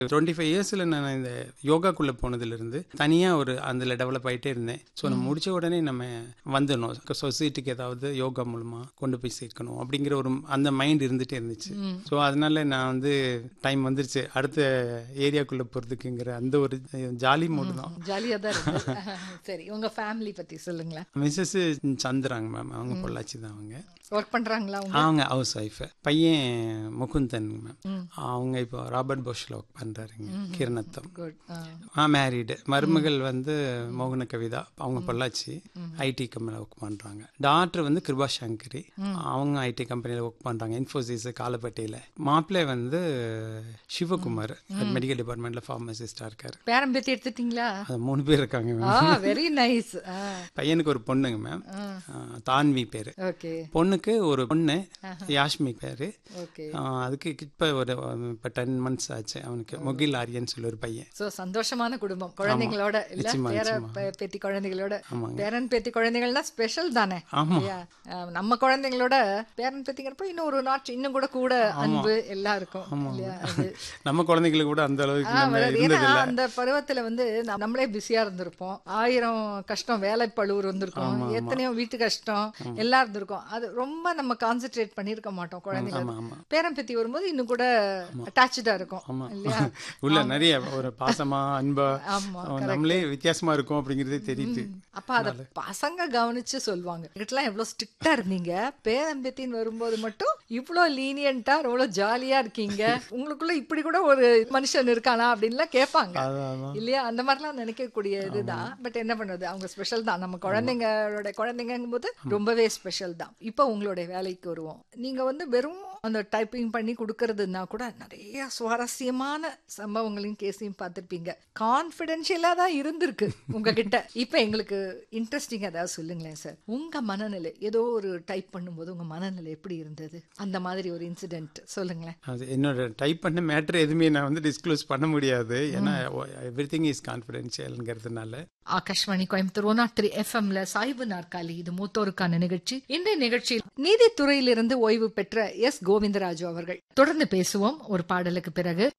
Twenty five இயர்ஸில் நான் இந்த யோகாக்குள்ளே போனதுலேருந்து தனியாக ஒரு அதில் டெவலப் ஆகிட்டே இருந்தேன் ஸோ நம்ம முடிச்ச உடனே நம்ம வந்துடணும் சொசைட்டிக்கு ஏதாவது யோகா மூலமாக கொண்டு போய் சேர்க்கணும் அப்படிங்கிற ஒரு அந்த மைண்ட் இருந்துகிட்டே இருந்துச்சு ஸோ அதனால நான் வந்து டைம் வந்துருச்சு அடுத்த ஏரியாக்குள்ளே போகிறதுக்குங்கிற அந்த ஒரு ஜாலி மூடு தான் ஜாலியா தான் இருக்கு சரி உங்க ஃபேமிலி பத்தி சொல்லுங்களேன் மிஸ்ஸஸ் சந்திராங்க மேம் அவங்க பொள்ளாச்சி தான் அவங்க ஒர்க் பண்றாங்களா அவங்க அவங்க ஹவுஸ் ஒய்ஃப் பையன் முகுந்தன் மேம் அவங்க இப்போ ராபர்ட் போஷில் ஒர்க் பண்ணுறாருங்க கிரணத்தம் குட் ஆ மேரீடு மருமகள் வந்து மோகன கவிதா அவங்க பொள்ளாச்சி ஐடி கம்பெனியில் ஒர்க் பண்ணுறாங்க டாக்டர் வந்து கிருபா சங்கரி அவங்க ஐடி கம்பெனியில் ஒர்க் பண்ணுறாங்க இன்ஃபோசிஸ் காலப்பட்டியில் மாப்பிள்ளை வந்து சிவகுமார் மெடிக்கல் டிபார்ட்மெண்ட்டில் ஃபார்மசிஸ்டாக இருக்கார் பேரம் பேத்தி எடுத்துட்டீங்களா அது மூணு பேர் இருக்காங்க ஆ மேம் வெரி நைஸ் பையனுக்கு ஒரு பொண்ணுங்க மேம் தான்வி பேர் ஓகே பொண்ணுக்கு ஒரு பொண்ணு யாஷ்மி பேர் ஓகே அதுக்கு இப்போ ஒரு இப்போ டென் மந்த்ஸ் ஆச்சு அவனுக்கு முகில் ஆரியன் சொல்லி ஒரு பையன் சோ சந்தோஷமான குடும்பம் குழந்தைங்களோட இல்ல நிச்சயமா, பேர நிச்சயமா. பே- பேத்தி குழந்தைகளோட ஆமாங்க. பேரன் பேத்தி குழந்தைகள்னா ஸ்பெஷல் தானே ஆமா. இல்லையா? அஹ், நம்ம குழந்தைங்களோட பேரன் பேத்திங்கிறப்ப இன்னும் ஒரு நாட்டு இன்னும் கூட கூட அன்பு எல்லாம் இருக்கும் இல்லையா அது நம்ம குழந்தைங்களுக்கு கூட அந்த அளவுக்கு ஆ, நம்ம வராது. ஏன்னா இருந்ததில்ல அந்த பருவத்துல வந்து நம்- நம்மளே பிஸியா இருந்திருப்போம் ஆயிரம் கஷ்டம் வேலை பழுவு இருந்திருக்கும் எத்தனையோ வீட்டு கஷ்டம் எல்லாம் இருந்திருக்கும் அது ரொம்ப நம்ம கான்சென்ட்ரேட் பண்ணிருக்க மாட்டோம் குழந்தைகள் ஆமா ஆமா பேரன் பேத்தி வரும்போது இன்னும் கூட அட்டாச்சா இருக்கும் ஆமா இல்லையா உள்ள நிறைய ஒரு பாசமா அன்பா ஆமா அவன் நம்மளே வித்தியாசமா இருக்கும் அப்படிங்கறதே தெரியுது அப்ப அத பசங்க கவனிச்சு சொல்லுவாங்க இதெல்லாம் எவ்வளவு ஸ்ட்ரிக்டா இருந்தீங்க பேரம்பேத்தின்னு வரும்போது மட்டும் இவ்வளோ லீனியன்ட்டா எவ்வளவு ஜாலியா இருக்கீங்க உங்களுக்குள்ள இப்படி கூட ஒரு மனுஷன் இருக்கானா அப்படின்லாம் கேட்பாங்க அதான், அதான். இல்லையா அந்த மாதிரிலாம் நினைக்கக்கூடிய இதுதான் பட் என்ன பண்ணுறது அவங்க ஸ்பெஷல் தான் நம்ம குழந்தைங்களோட குழந்தைங்கும் போது ரொம்பவே ஸ்பெஷல் தான் இப்போ உங்களுடைய வேலைக்கு வருவோம் நீங்க வந்து வெறும் அந்த டைப்பிங் பண்ணி கொடுக்கறதுனா கூட நிறைய சுவாரஸ்யமான சம்பவங்களையும் கேஸையும் பார்த்துருப்பீங்க கான்ஃபிடென்ஷியலாக தான் இருந்திருக்கு உங்ககிட்ட இப்போ எங்களுக்கு இன்ட்ரெஸ்டிங் ஏதாவது சொல்லுங்களேன் சார் உங்க மனநிலை ஏதோ ஒரு டைப் பண்ணும்போது உங்க மனநிலை எப்படி இருந்தது அந்த மாதிரி ஒரு இன்சிடென்ட் சொல்லுங்களேன் அது என்னோட டைப் பண்ண மேட்ரு எதுவுமே நான் வந்து டிஸ்க்ளோஸ் பண்ண முடியாது ஏன்னா எவ்ரி திங் இஸ் கான்ஃபிடென்ஷியல்ங்கிறதுனால ஆகாஷ்வாணி கோயம்புத்தூர் ஒன் த்ரீ எஃப்எம்ல சாய்வு நாற்காலி இது மூத்தோருக்கான நிகழ்ச்சி இன்றைய நிகழ்ச்சியில் நீதித்துறையிலிருந்து ஓய்வு பெற்ற எஸ் கோவிந்தராஜு அவர்கள் தொடர்ந்து பேசுவோம் ஒரு பாடலுக்கு பிறகு